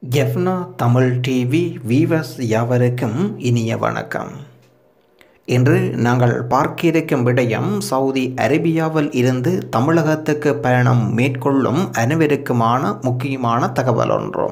எஃப்னா Tamil TV viewers யாவருக்கும் இனிய வணக்கம் இன்று நாங்கள் பார்க்க இருக்கும் விடயம் சவுதி அரேபியாவில் இருந்து தமிழகத்துக்கு பயணம் மேற்கொள்ளும் அனைவருக்குமான முக்கியமான தகவல் ஒன்று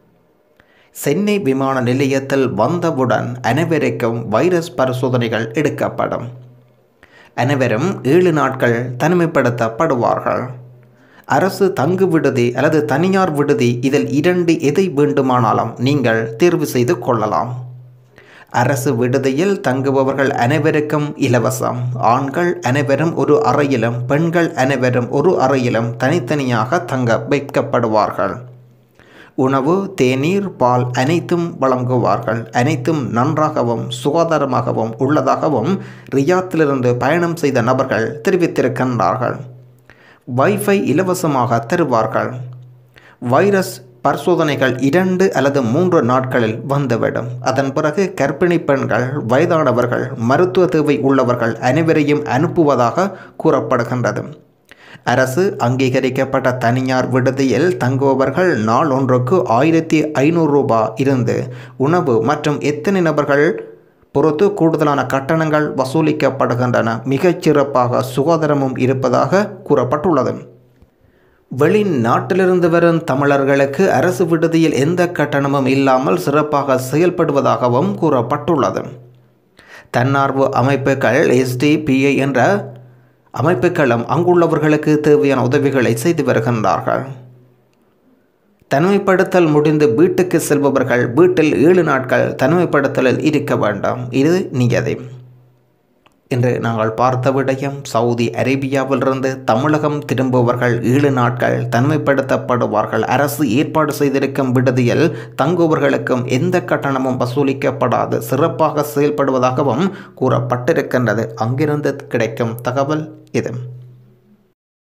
சென்னை விமான நிலையத்தில் வந்தவுடன் அனைவருக்கும் வைரஸ் பரிசோதனைகள் எடுக்கப்படும் அனைவரும் ஏழு நாட்கள் தனிமைப்படுத்தப்படுவார்கள் அரசு தங்கு விடுதி அல்லது தனியார் விடுதி இதில் இரண்டு எதை வேண்டுமானாலும் நீங்கள் தேர்வு செய்து கொள்ளலாம் அரசு விடுதியில் தங்குபவர்கள் அனைவருக்கும் இலவசம் ஆண்கள் அனைவரும் ஒரு அறையிலும் பெண்கள் அனைவரும் ஒரு அறையிலும் தனித்தனியாக தங்க வைக்கப்படுவார்கள் உணவு தேநீர் பால் அனைத்தும் வழங்குவார்கள் அனைத்தும் நன்றாகவும் சுகாதாரமாகவும் உள்ளதாகவும் ரியாத்திலிருந்து பயணம் செய்த நபர்கள் தெரிவித்திருக்கின்றார்கள் வைஃபை இலவசமாக தருவார்கள் வைரஸ் பரிசோதனைகள் இரண்டு அல்லது மூன்று நாட்களில் வந்துவிடும் அதன் பிறகு கர்ப்பிணி பெண்கள் வயதானவர்கள் மருத்துவ தேவை உள்ளவர்கள் அனைவரையும் அனுப்புவதாக கூறப்படுகின்றது அரசு அங்கீகரிக்கப்பட்ட தனியார் விடுதியில் தங்குபவர்கள் நாள் ஒன்றுக்கு ஆயிரத்தி ஐநூறு ரூபாய் இருந்து உணவு மற்றும் எத்தனை நபர்கள் பொறுத்து கூடுதலான கட்டணங்கள் வசூலிக்கப்படுகின்றன மிகச் சிறப்பாக சுகாதாரமும் இருப்பதாக கூறப்பட்டுள்ளது வெளிநாட்டிலிருந்து வரும் தமிழர்களுக்கு அரசு விடுதியில் எந்த கட்டணமும் இல்லாமல் சிறப்பாக செயல்படுவதாகவும் கூறப்பட்டுள்ளது தன்னார்வ அமைப்புகள் எஸ்டிபிஐ என்ற அமைப்புகளும் அங்குள்ளவர்களுக்கு தேவையான உதவிகளை செய்து வருகின்றார்கள் தனிமைப்படுத்தல் முடிந்து வீட்டுக்கு செல்பவர்கள் வீட்டில் ஏழு நாட்கள் தனிமைப்படுத்தலில் இருக்க வேண்டாம் இது நியதி இன்று நாங்கள் பார்த்த விடயம் சவுதி அரேபியாவிலிருந்து தமிழகம் திரும்புபவர்கள் ஏழு நாட்கள் தனிமைப்படுத்தப்படுவார்கள் அரசு ஏற்பாடு செய்திருக்கும் விடுதியில் தங்குபவர்களுக்கும் எந்த கட்டணமும் வசூலிக்கப்படாது சிறப்பாக செயல்படுவதாகவும் கூறப்பட்டிருக்கின்றது அங்கிருந்து கிடைக்கும் தகவல் இது